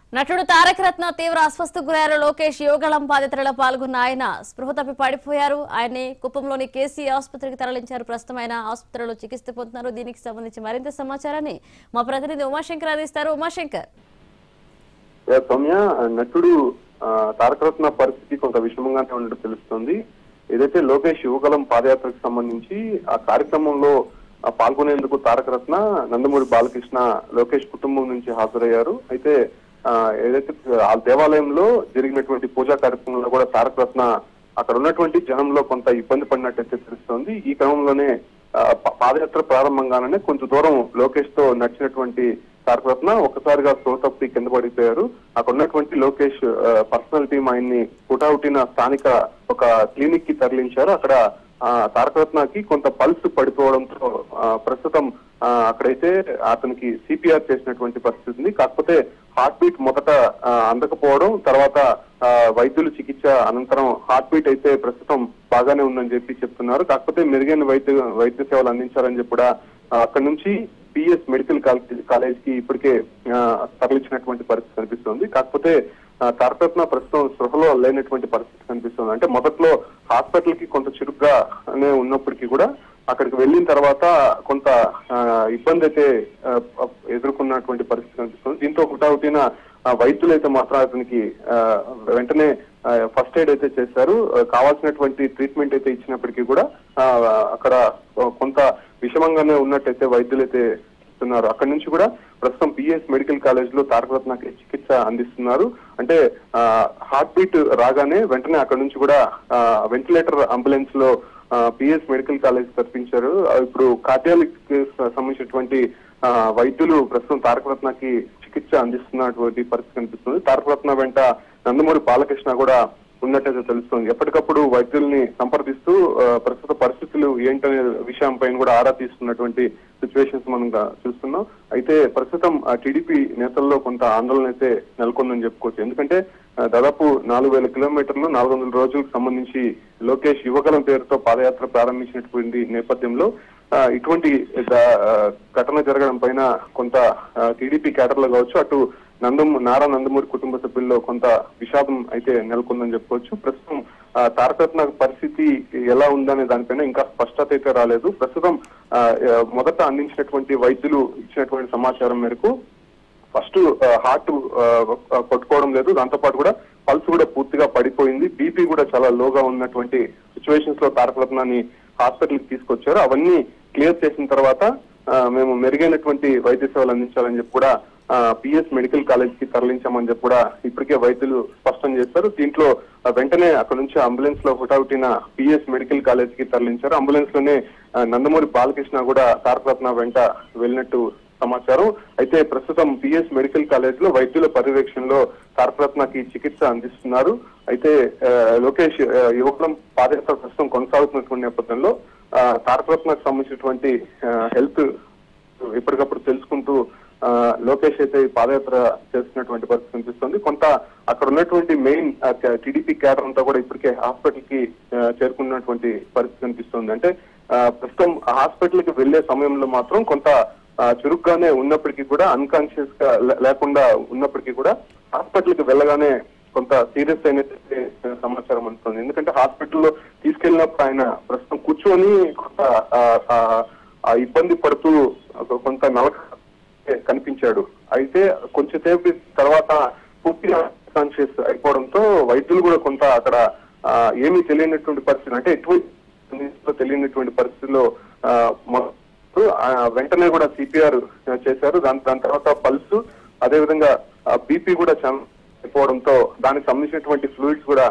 నటుడు తారక రత్న తీవ్ర అస్వస్థకు గురయ్యారు లోకేష్ యోగళం బాధితులలో పాల్గొన్న ఆయన స్పృహ తప్పి పడిపోయారు ఆయన్ని కుప్పంలోని కేసీ ఆసుపత్రికి తరలించారు ప్రస్తుతం ఆయన ఆసుపత్రిలో చికిత్స పొందుతున్నారు దీనికి సంబంధించి మరింత సమాచారాన్ని మా ప్రతినిధి ఉమాశంకర్ అందిస్తారు ఉమాశంకర్ యా, సౌమ్య నటుడు ఆ, తారకరత్న పరిస్థితి కొంత విషమంగానే ఉన్నట్టు తెలుస్తుంది ఏదైతే లోకేష్ యువగలం పాదయాత్రకు సంబంధించి ఆ కార్యక్రమంలో ఆ, పాల్గొనేందుకు తారకరత్న నందమూరి బాలకృష్ణ లోకేష్ కుటుంబం నుంచి హాజరయ్యారు అయితే ఆ, ఏదైతే ఆ దేవాలయంలో జరిగినటువంటి పూజా కార్యక్రమంలో కూడా తారకరత్న అక్కడ ఉన్నటువంటి జనంలో కొంత ఇబ్బంది పడినట్టయితే తెలుస్తోంది ఈ క్రమంలోనే ఆ, ప- పాదయాత్ర ప్రారంభంగానే కొంచెం దూరం లోకేష్ తో నడిచినటువంటి తారకరత్న ఒక్కసారిగా స్లో తప్పి కింద పడిపోయారు అక్కడ ఉన్నటువంటి లోకేష్ పర్సనల్ టీం ఆయన్ని పుటావుటిన స్థానిక ఒక క్లినిక్ కి తరలించారు అక్కడ ఆ, తారకరత్నకి కొంత పల్స్ పడిపోవడంతో ఆ, ప్రస్తుతం ఆ, అక్కడైతే అతనికి సిపిఆర్ చేసినటువంటి పరిస్థితి ఉంది కాకపోతే హార్ట్ బీట్ మొదట ఆ, అందకపోవడం తర్వాత ఆ, వైద్యులు చికిత్స అనంతరం హార్ట్ బీట్ అయితే ప్రస్తుతం బాగానే ఉందని చెప్పి చెప్తున్నారు కాకపోతే మెరుగైన వైద్య వైద్య సేవలు అందించాలని చెప్పి కూడా ఆ, అక్కడ నుంచి పిఎస్ మెడికల్ కాలేజ్ కాలేజ్ కి ఇప్పటికే ఆ, తరలించినటువంటి పరిస్థితి కనిపిస్తుంది కాకపోతే ఆ, తారకరత్న ప్రస్తుతం స్పృహలో లేనటువంటి పరిస్థితి కనిపిస్తుంది అంటే మొదట్లో హాస్పిటల్ కి కొంత చురుగ్గానే ఉన్నప్పటికీ కూడా అక్కడికి వెళ్ళిన తర్వాత కొంత ఆ, ఇబ్బంది అయితే ఆ, ఎదుర్కొన్నటువంటి పరిస్థితి కనిపిస్తుంది దీంతో హుటాహుటిన ఆ, వైద్యులు అయితే మాత్రం అతనికి ఆ, వెంటనే ఫస్ట్ ఎయిడ్ అయితే చేశారు ఆ, కావాల్సినటువంటి ట్రీట్మెంట్ అయితే ఇచ్చినప్పటికీ కూడా ఆ, అక్కడ కొంత విషమంగానే ఉన్నట్టయితే వైద్యులు అయితే ఇస్తున్నారు అక్కడి నుంచి కూడా ప్రస్తుతం పిఎస్ మెడికల్ కాలేజ్ లో తారకరత్నకి చికిత్స అందిస్తున్నారు అంటే హార్ట్ బీట్ రాగానే వెంటనే అక్కడ నుంచి కూడా వెంటిలేటర్ అంబులెన్స్ లో పిఎస్ మెడికల్ కాలేజ్ తరపించారు ఆ, ఇప్పుడు కార్డియాలిక్ సంబంధించినటువంటి ఆ, వైద్యులు ప్రస్తుతం తారకరత్నకి చికిత్స అందిస్తున్నటువంటి పరిస్థితి కనిపిస్తుంది తారకరత్న వెంట నందమూరి బాలకృష్ణ కూడా ఉన్నట్టయితే తెలుస్తుంది ఎప్పటికప్పుడు వైద్యుల్ని సంప్రదిస్తూ ఆ, ప్రస్తుత పరిస్థితులు ఏంటనే విషయం పైన కూడా ఆరా తీస్తున్నటువంటి సిచ్యువేషన్స్ మనం గా- చూస్తున్నాం అయితే ప్రస్తుతం టీడీపీ నేతల్లో కొంత ఆందోళన అయితే నెలకొందని చెప్పుకోవచ్చు ఎందుకంటే ఆ, దాదాపు నాలుగు వేల కిలోమీటర్లు నాలుగు వందల రోజులకు సంబంధించి లోకేష్ యువగలం పేరుతో పాదయాత్ర ప్రారంభించినటువంటి నేపథ్యంలో ఆ, ఇటువంటి ద- ఆ, ఘటన జరగడం పైన కొంత టీడీపీ క్యాడర్లో కావచ్చు అటు నందం నారా నందమూరి కుటుంబ సభ్యుల్లో కొంత విషాదం అయితే నెలకొందని చెప్పుకోవచ్చు ప్రస్తుతం ఆ, తారకరత్న పరిస్థితి ఎలా ఉందనే దానిపైన ఇంకా స్పష్టత అయితే రాలేదు ప్రస్తుతం ఆ, ఆ, మొదట అందించినటువంటి వైద్యులు ఇచ్చినటువంటి సమాచారం మేరకు ఫస్ట్ హార్ట్ కొట్టుకోవడం లేదు దాంతో పాటు కూడా పల్స్ కూడా పూర్తిగా పడిపోయింది బీపీ కూడా చాలా లోగా ఉన్నటువంటి సిచ్యువేషన్స్ లో తారకరత్నాన్ని హాస్పిటల్ కి తీసుకొచ్చారు అవన్నీ క్లియర్ చేసిన తర్వాత ఆ, మేము మెరుగైనటువంటి వైద్య సేవలు అందించాలని చెప్పి కూడా పిఎస్ మెడికల్ కాలేజ్ కి తరలించామని చెప్పి కూడా ఇప్పటికే వైద్యులు స్పష్టం చేశారు దీంట్లో ఆ, వెంటనే అక్కడ నుంచి అంబులెన్స్ లో హుటాహుటిన పిఎస్ మెడికల్ కాలేజ్ కి తరలించారు అంబులెన్స్ లోనే ఆ, నందమూరి బాలకృష్ణ కూడా తారకరత్న వెంట వెళ్ళినట్టు సమాచారం అయితే ప్రస్తుతం పిఎస్ మెడికల్ కాలేజ్ లో వైద్యుల పర్యవేక్షణలో తారకరత్నకి చికిత్స అందిస్తున్నారు అయితే ఆ, లోకేష్ ఆ, యువకులం పాదయాత్ర ప్రస్తుతం కొనసాగుతున్నటువంటి నేపథ్యంలో ఆ, తారకరత్నకు సంబంధించినటువంటి హెల్త్ ఎప్పటికప్పుడు తెలుసుకుంటూ ఆ, లోకేష్ అయితే ఈ పాదయాత్ర చేస్తున్నటువంటి పరిస్థితి కనిపిస్తుంది కొంత అక్కడ ఉన్నటువంటి మెయిన్ టీడీపీ క్యాడర్ అంతా కూడా ఇప్పటికే హాస్పిటల్ కి ఆ, చేరుకున్నటువంటి పరిస్థితి కనిపిస్తుంది అంటే ఆ, ప్రస్తుతం హాస్పిటల్ కి వెళ్లే సమయంలో మాత్రం కొంత ఆ, చురుగ్గానే ఉన్నప్పటికీ కూడా అన్కాన్షియస్ గా లే- లేకుండా ఉన్నప్పటికీ కూడా హాస్పిటల్ కి వెళ్ళగానే కొంత సీరియస్ అయిన సమాచారం అందుతుంది ఎందుకంటే హాస్పిటల్లో తీసుకెళ్ళినప్పుడు ఆయన ప్రస్తుతం కూర్చొని కొంత ఆ, ఆ, ఆ ఇబ్బంది పడుతూ ఒక- కొంత నలక కనిపించాడు అయితే కొంచెంసేపు తర్వాత పూర్తిగా కాన్షియస్ అయిపోవడంతో వైద్యులు కూడా కొంత అక్కడ ఆ, ఏమీ తెలియనటువంటి పరిస్థితి అంటే ఎటువంటి తెలియనటువంటి పరిస్థితిలో ఆ, మొ- ఆ, వెంటనే కూడా సిపిఆర్ చేశారు దాని దాని తర్వాత పల్స్ అదే విధంగా బీపీ కూడా చాలా అయిపోవడంతో దానికి సంబంధించినటువంటి ఫ్లూయిడ్స్ కూడా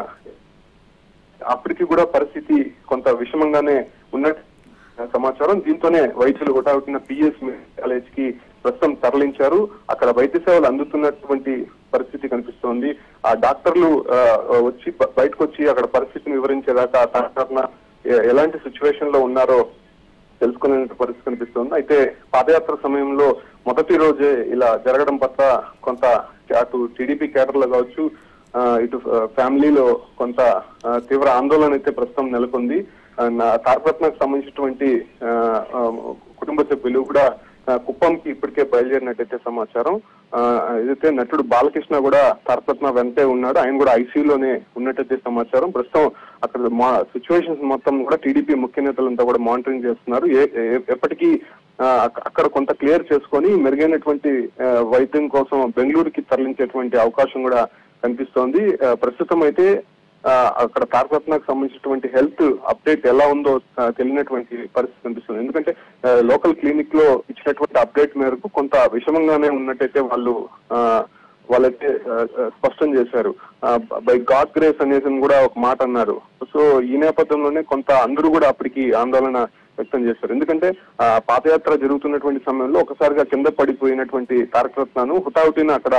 అప్పటికి కూడా పరిస్థితి కొంత విషమంగానే ఉన్నట్టు సమాచారం దీంతోనే వైద్యులు హుటాహుటిన పిఎస్ కాలేజ్ కి ప్రస్తుతం తరలించారు అక్కడ వైద్య సేవలు అందుతున్నటువంటి పరిస్థితి కనిపిస్తోంది ఆ డాక్టర్లు ఆ, వచ్చి బ- బయటకు వచ్చి అక్కడ పరిస్థితిని వివరించేదాకా తారకరత్న ఎ- ఎలాంటి సిచ్యువేషన్ లో ఉన్నారో తెలుసుకునే పరిస్థితి కనిపిస్తుంది అయితే పాదయాత్ర సమయంలో మొదటి రోజే ఇలా జరగడం పట్ల కొంత అటు టీడీపీ కేడర్ లో కావచ్చు ఆ, ఇటు ఆ, ఫ్యామిలీలో కొంత ఆ, తీవ్ర ఆందోళన అయితే ప్రస్తుతం నెలకొంది ఆ, నా తారకరత్నకు సంబంధించినటువంటి ఆ, ఆ, కుటుంబ సభ్యులు కూడా ఆ, కుప్పంకి ఇప్పటికే బయలుదేరినట్టయితే సమాచారం ఆ, ఏదైతే నటుడు బాలకృష్ణ కూడా తారకరత్న వెంటే ఉన్నాడు ఆయన కూడా ఐసీయూలోనే ఉన్నట్టయితే సమాచారం ప్రస్తుతం అక్కడ మా సిచ్యువేషన్స్ మొత్తం కూడా టీడీపీ ముఖ్య నేతలంతా కూడా మానిటరింగ్ చేస్తున్నారు ఏ- ఏ- ఎప్పటికీ ఆ, అక్క- అక్కడ కొంత క్లియర్ చేసుకొని మెరుగైనటువంటి ఆ, వైద్యం కోసం బెంగళూరుకి తరలించేటువంటి అవకాశం కూడా కనిపిస్తోంది ఆ, ప్రస్తుతం అయితే ఆ, అక్కడ తారకరత్నకు సంబంధించినటువంటి హెల్త్ అప్డేట్ ఎలా ఉందో ఆ, తెలియనటువంటి పరిస్థితి కనిపిస్తుంది ఎందుకంటే ఆ, లోకల్ క్లినిక్ లో ఇచ్చినటువంటి అప్డేట్ మేరకు కొంత విషమంగానే ఉన్నట్టయితే వాళ్ళు ఆ, వాళ్ళైతే ఆ, ఆ, స్పష్టం చేశారు బై గాడ్ గ్రేస్ అనేసి కూడా ఒక మాట అన్నారు సో ఈ నేపథ్యంలోనే కొంత అందరూ కూడా అప్పటికి ఆందోళన వ్యక్తం చేశారు ఎందుకంటే ఆ, పాదయాత్ర జరుగుతున్నటువంటి సమయంలో ఒకసారిగా కింద పడిపోయినటువంటి తారకరత్నను హుటాహుటిన అక్కడ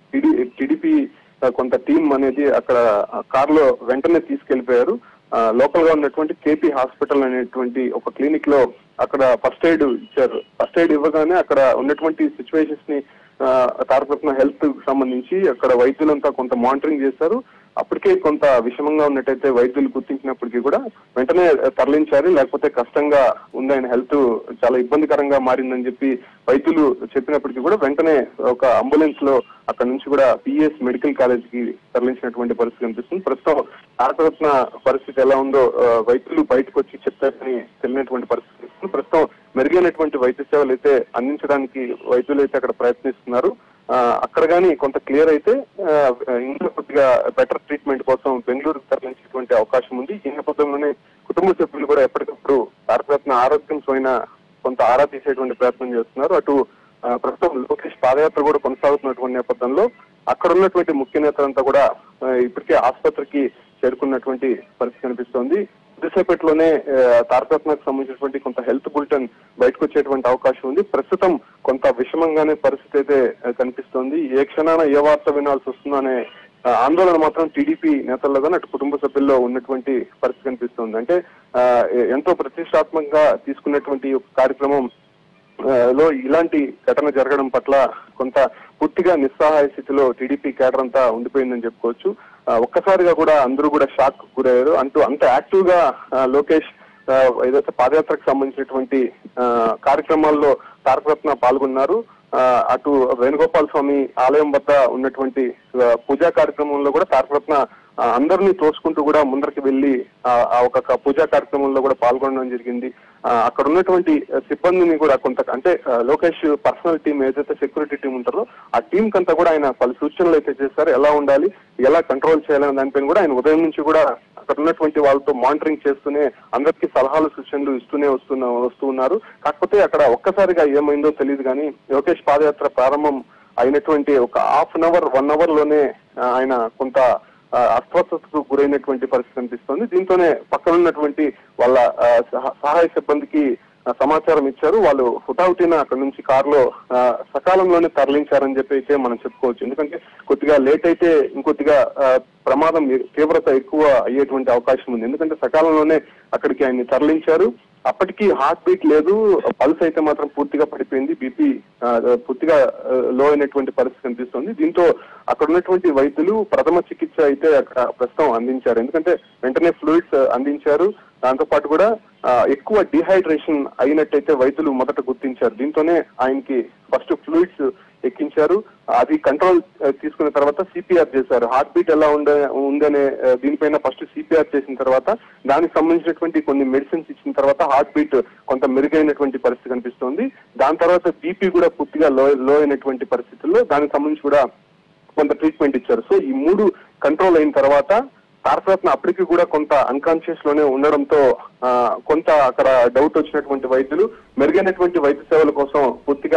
టీడీపీ కొంత టీం అనేది అక్కడ కారులో వెంటనే తీసుకెళ్లిపోయారు లోకల్ గా ఉన్నటువంటి కేపీ హాస్పిటల్ అనేటువంటి ఒక క్లినిక్ లో అక్కడ ఫస్ట్ ఎయిడ్ ఇచ్చారు ఫస్ట్ ఎయిడ్ ఇవ్వగానే అక్కడ ఉన్నటువంటి సిచ్యువేషన్స్ ని ఆ, తారకరత్న హెల్త్ సంబంధించి అక్కడ వైద్యులంతా కొంత మానిటరింగ్ చేశారు అప్పటికే కొంత విషమంగా ఉన్నట్టయితే వైద్యులు గుర్తించినప్పటికీ కూడా వెంటనే తరలించారు లేకపోతే కష్టంగా ఉంది ఆయన హెల్త్ చాలా ఇబ్బందికరంగా మారిందని చెప్పి వైద్యులు చెప్పినప్పటికీ కూడా వెంటనే ఒక అంబులెన్స్ లో అక్కడ నుంచి కూడా పిఎస్ మెడికల్ కాలేజ్ కి తరలించినటువంటి పరిస్థితి కనిపిస్తుంది ప్రస్తుతం తారకరత్న పరిస్థితి ఎలా ఉందో ఆ, వైద్యులు బయటకు వచ్చి చెప్తారని తెలియనటువంటి పరిస్థితి కనిపిస్తుంది ప్రస్తుతం మెరుగైనటువంటి వైద్య సేవలు అయితే అందించడానికి వైద్యులు అయితే అక్కడ ప్రయత్నిస్తున్నారు ఆ, అక్కడ కానీ కొంత క్లియర్ అయితే ఆ, ఇంకా కొద్దిగా బెటర్ ట్రీట్మెంట్ కోసం బెంగళూరుకు తరలించేటువంటి అవకాశం ఉంది ఈ నేపథ్యంలోనే కుటుంబ సభ్యులు కూడా ఎప్పటికప్పుడు తారకరత్న ఆరోగ్యం సోయిన కొంత ఆరా తీసేటువంటి ప్రయత్నం చేస్తున్నారు అటు ఆ, ప్రస్తుతం లోకేష్ పాదయాత్ర కూడా కొనసాగుతున్నటువంటి నేపథ్యంలో అక్కడ ఉన్నటువంటి ముఖ్య నేతలంతా కూడా ఆ, ఇప్పటికే ఆసుపత్రికి చేరుకున్నటువంటి పరిస్థితి కనిపిస్తోంది కొద్దిసేపట్లోనే ఆ, తారకరత్నకు సంబంధించినటువంటి కొంత హెల్త్ బులెటిన్ బయటకు వచ్చేటువంటి అవకాశం ఉంది ప్రస్తుతం కొంత విషమంగానే పరిస్థితి అయితే ఆ, కనిపిస్తోంది ఏ క్షణాన ఏ వార్త వినాల్సి వస్తుందో అనే ఆ, ఆందోళన మాత్రం టీడీపీ నేతల్లో కానీ అటు కుటుంబ సభ్యుల్లో ఉన్నటువంటి పరిస్థితి కనిపిస్తుంది అంటే ఆ, ఎ- ఎంతో ప్రతిష్టాత్మకంగా తీసుకున్నటువంటి ఈ యొక్క కార్యక్రమం ఆ, లో ఇలాంటి ఘటన జరగడం పట్ల కొంత పూర్తిగా నిస్సహాయ స్థితిలో టీడీపీ కేడర్ అంతా ఉండిపోయిందని చెప్పుకోవచ్చు ఆ, ఒక్కసారిగా కూడా అందరూ కూడా షాక్ గురయ్యారు అంటూ అంత యాక్టివ్ గా ఆ, లోకేష్ ఆ, ఏదైతే పాదయాత్రకు సంబంధించినటువంటి ఆ, కార్యక్రమాల్లో తారకరత్న పాల్గొన్నారు ఆ, అటు వేణుగోపాల్ స్వామి ఆలయం వద్ద ఉన్నటువంటి ఆ, పూజా కార్యక్రమంలో కూడా తారకరత్న ఆ, అందరినీ తోసుకుంటూ కూడా ముందరికి వెళ్లి ఆ ఆ ఒక క- పూజా కార్యక్రమంలో కూడా పాల్గొనడం జరిగింది ఆ, అక్కడ ఉన్నటువంటి ఆ, సిబ్బందిని కూడా కొంత అంటే ఆ, లోకేష్ పర్సనల్ టీం ఏదైతే సెక్యూరిటీ టీం ఉంటారో ఆ టీం కంతా కూడా ఆయన పలు సూచనలు అయితే చేశారు ఎలా ఉండాలి ఎలా కంట్రోల్ చేయాలనే దానిపైన కూడా ఆయన ఉదయం నుంచి కూడా అక్కడ ఉన్నటువంటి వాళ్ళతో మానిటరింగ్ చేస్తూనే అందరికీ సలహాలు సూచనలు ఇస్తూనే వస్తున్న వస్తూ ఉన్నారు కాకపోతే అక్కడ ఒక్కసారిగా ఏమైందో తెలియదు కానీ లోకేష్ పాదయాత్ర ప్రారంభం అయినటువంటి ఒక half an hour one hour లోనే ఆ, ఆయన కొంత ఆ, అస్వస్థతకు గురైనటువంటి పరిస్థితి కనిపిస్తుంది దీంతోనే పక్కన ఉన్నటువంటి వాళ్ళ ఆ, సహ- సహాయ సిబ్బందికి ఆ, సమాచారం ఇచ్చారు వాళ్ళు హుటాహుటిన అక్కడ నుంచి కారులో ఆ, సకాలంలోనే తరలించారని చెప్పి అయితే మనం చెప్పుకోవచ్చు ఎందుకంటే కొద్దిగా లేట్ అయితే ఇంకొద్దిగా ఆ, ప్రమాదం ఎ- తీవ్రత ఎక్కువ అయ్యేటువంటి అవకాశం ఉంది ఎందుకంటే సకాలంలోనే అక్కడికి ఆయన్ని తరలించారు అప్పటికి హార్ట్ బీట్ లేదు పల్స్ అయితే మాత్రం పూర్తిగా పడిపోయింది బీపీ పూర్తిగా లో అయినటువంటి పరిస్థితి కనిపిస్తుంది దీంతో అక్కడ ఉన్నటువంటి వైద్యులు ప్రథమ చికిత్స అయితే అక్కడ ప్రస్తుతం అందించారు ఎందుకంటే వెంటనే ఫ్లూయిడ్స్ అందించారు దాంతో పాటు కూడా ఆ, ఎక్కువ డిహైడ్రేషన్ అయినట్టయితే వైద్యులు మొదట గుర్తించారు దీంతోనే ఆయనకి ఫస్ట్ ఫ్లూయిడ్స్ ఎక్కించారు అది కంట్రోల్ ఆ, తీసుకున్న తర్వాత సిపిఆర్ చేశారు హార్ట్ బీట్ ఎలా ఉండే ఉందనే ఆ, దీనిపైన ఫస్ట్ సిపిఆర్ చేసిన తర్వాత దానికి సంబంధించినటువంటి కొన్ని మెడిసిన్స్ ఇచ్చిన తర్వాత హార్ట్ బీట్ కొంత మెరుగైనటువంటి పరిస్థితి కనిపిస్తుంది దాని తర్వాత బీపీ కూడా పూర్తిగా లో లో అయినటువంటి పరిస్థితుల్లో దానికి సంబంధించి కూడా కొంత ట్రీట్మెంట్ ఇచ్చారు సో ఈ మూడు కంట్రోల్ అయిన తర్వాత తారకరత్న అప్పటికి కూడా కొంత అన్కాన్షియస్ లోనే ఉండడంతో ఆ, కొంత అక్కడ డౌట్ వచ్చినటువంటి వైద్యులు మెరుగైనటువంటి వైద్య సేవల కోసం పూర్తిగా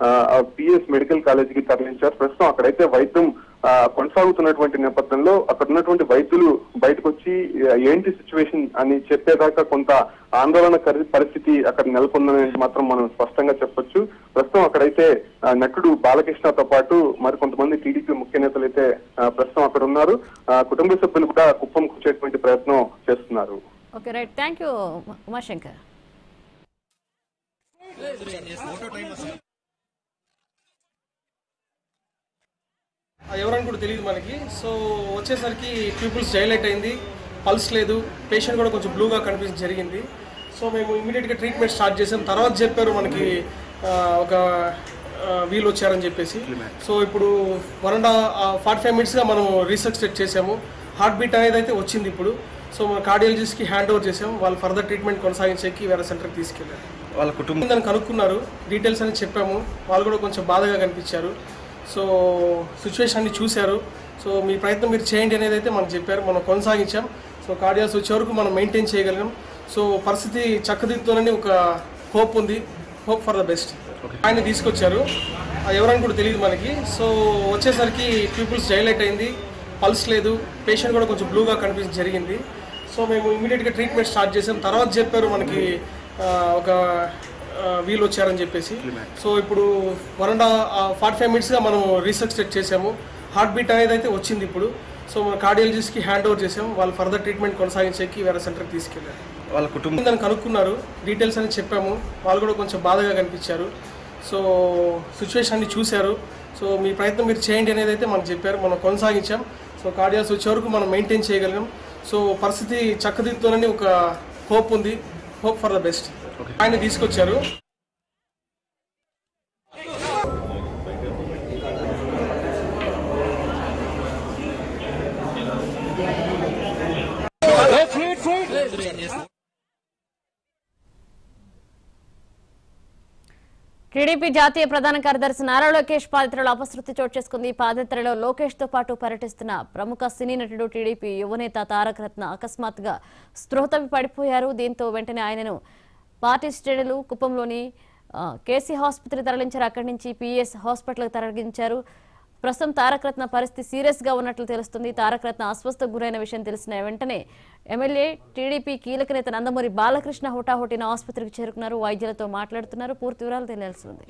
పిఎస్ మెడికల్ కాలేజీకి తరలించారు ప్రస్తుతం అక్కడైతే వైద్యం ఆ, కొనసాగుతున్నటువంటి నేపథ్యంలో అక్కడ ఉన్నటువంటి వైద్యులు బయటకు వచ్చి ఆ, ఏంటి సిచ్యువేషన్ అని చెప్పేదాకా కొంత ఆందోళన కరి- పరిస్థితి అక్కడ నెలకొందని మాత్రం మనం స్పష్టంగా చెప్పొచ్చు ప్రస్తుతం అక్కడైతే ఆ, నటుడు బాలకృష్ణతో పాటు మరి కొంతమంది టీడీపీ ముఖ్య నేతలు అయితే ఆ, ప్రస్తుతం అక్కడ ఉన్నారు ఆ, కుటుంబ సభ్యులు కూడా కుప్పం కూర్చేటువంటి ప్రయత్నం చేస్తున్నారు okay right thank you Umashankar అది ఎవరని కూడా తెలియదు మనకి సో వచ్చేసరికి పీపుల్స్ డైలైట్ అయింది పల్స్ లేదు పేషెంట్ కూడా కొంచెం బ్లూగా కనిపించడం జరిగింది సో మేము ఇమీడియట్గా ట్రీట్మెంట్ స్టార్ట్ చేసాం తర్వాత చెప్పారు మనకి ఆ, ఒక వీల్ వచ్చారని చెప్పేసి సో ఇప్పుడు వన్ అండ్ ఫార్టీ ఫైవ్ మినిట్స్గా మనం రీసెర్చ్ సెట్ చేసాము హార్ట్ బీట్ అనేది అయితే వచ్చింది ఇప్పుడు సో మన కార్డియాలజిస్ట్కి హ్యాండ్ ఓవర్ చేసాం వాళ్ళు ఫర్దర్ ట్రీట్మెంట్ కొనసాగించేకి వేరే సెంటర్కి తీసుకెళ్ళారు వాళ్ళ కుటుంబం దాన్ని కనుక్కున్నారు డీటెయిల్స్ అని చెప్పాము వాళ్ళు కూడా కొంచెం బాధగా కనిపించారు సో సిచ్యువేషన్ని చూశారు సో మీ ప్రయత్నం మీరు చేయండి అనేది అయితే మనకు చెప్పారు మనం కొనసాగించాం సో కార్డియాస్ వచ్చే వరకు మనం మెయింటైన్ చేయగలిగాం సో పరిస్థితి చక్కదిద్దుతోనని ఒక హోప్ ఉంది హోప్ ఫర్ ద బెస్ట్ ఆయన తీసుకొచ్చారు అది ఎవరని కూడా తెలియదు మనకి సో వచ్చేసరికి పీపుల్స్ డైలైట్ అయింది పల్స్ లేదు పేషెంట్ కూడా కొంచెం బ్లూగా కనిపించడం జరిగింది సో మేము ఇమీడియట్గా ట్రీట్మెంట్ స్టార్ట్ చేసాం తర్వాత చెప్పారు మనకి ఆ, ఒక వీల్ వచ్చారని చెప్పేసి సో ఇప్పుడు వన్ అండ్ ఫార్టీ ఫైవ్ మినిట్స్గా మనం రీసెర్చ్ సెట్ చేసాము హార్ట్ బీట్ అనేది అయితే వచ్చింది ఇప్పుడు సో మన కార్డియాలజిస్ట్కి హ్యాండ్ ఓవర్ చేసాం వాళ్ళు ఫర్దర్ ట్రీట్మెంట్ కొనసాగించేకి వేరే సెంటర్కి తీసుకెళ్ళారు వాళ్ళ కుటుంబం దాన్ని కనుక్కున్నారు డీటెయిల్స్ అని చెప్పాము వాళ్ళు కూడా కొంచెం బాధగా కనిపించారు సో సిచ్యువేషన్ని చూశారు సో మీ ప్రయత్నం మీరు చేయండి అనేది అయితే మనకు చెప్పారు మనం కొనసాగించాం సో కార్డియాస్ వచ్చే వరకు మనం మెయింటైన్ చేయగలిగాం సో పరిస్థితి చక్కదిద్దుతోనని ఒక హోప్ ఉంది హోప్ ఫర్ ద బెస్ట్ ఆయన తీసుకొచ్చారు టీడీపీ జాతీయ ప్రధాన కార్యదర్శి నారా లోకేష్ పాదయాత్రలో అపశృతి చోటు చేసుకుంది ఈ పాదయాత్రలో లోకేష్ తో పాటు పర్యటిస్తున్న ప్రముఖ సినీ నటుడు టీడీపీ యువనేత తారక రత్న అకస్మాత్తుగా స్పృహ తప్పి పడిపోయారు దీంతో వెంటనే ఆయనను పార్టీ శ్రేణులు కుప్పంలోని ఆ, కేసీ ఆసుపత్రి తరలించారు అక్కడి నుంచి పిఎస్ హాస్పిటల్కి తరలించారు ప్రస్తుతం తారక రత్న పరిస్థితి సీరియస్ గా ఉన్నట్లు తెలుస్తుంది తారక రత్న అస్వస్థకు గురైన విషయం తెలిసిన వెంటనే ఎమ్మెల్యే టీడీపీ కీలక నేత నందమూరి బాలకృష్ణ హుటాహుటిన ఆసుపత్రికి చేరుకున్నారు వైద్యులతో మాట్లాడుతున్నారు పూర్తి వివరాలు తెలియాల్సి ఉంది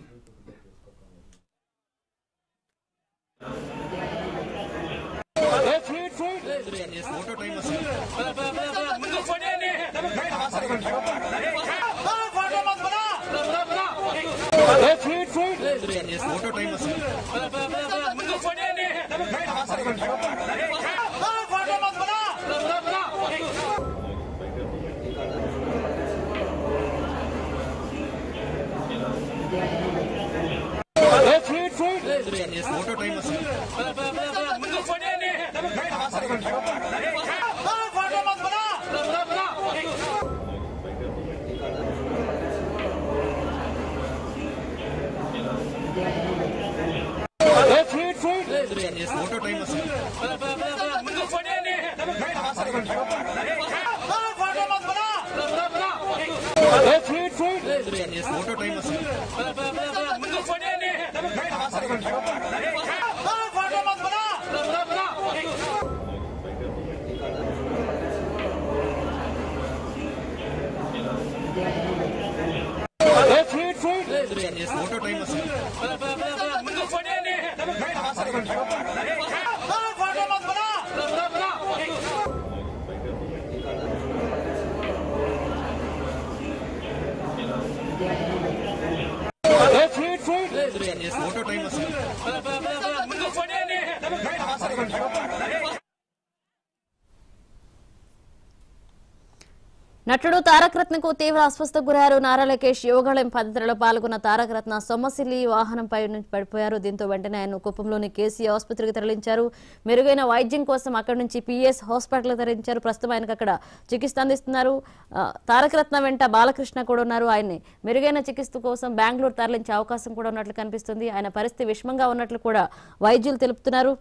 నటుడు తారక రత్నకు తీవ్ర అస్వస్థకు గురయ్యారు నారా లోకేష్ యోగాళం పద్ధతిలో పాల్గొన్న తారక రత్న సొమ్మసిల్లి వాహనంపై నుంచి పడిపోయారు దీంతో వెంటనే ఆయన కుప్పంలోని కేసీ ఆసుపత్రికి తరలించారు మెరుగైన వైద్యం కోసం అక్కడి నుంచి పిఎస్ హాస్పిటల్ తరలించారు ప్రస్తుతం ఆయనకు అక్కడ చికిత్స అందిస్తున్నారు ఆ, తారక రత్న వెంట బాలకృష్ణ కూడా ఉన్నారు ఆయన్ని మెరుగైన చికిత్స కోసం బెంగళూరు తరలించే అవకాశం కూడా ఉన్నట్లు కనిపిస్తుంది ఆయన పరిస్థితి విషమంగా ఉన్నట్లు కూడా వైద్యులు తెలుపుతున్నారు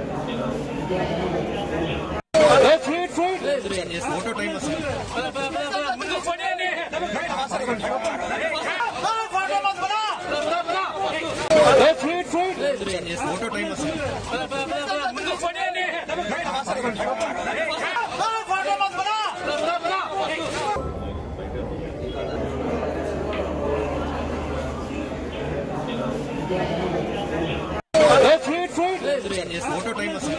ఫోటో టైం ఫోటో టైం వస్తుంది ఫోటో టైం వస్తుంది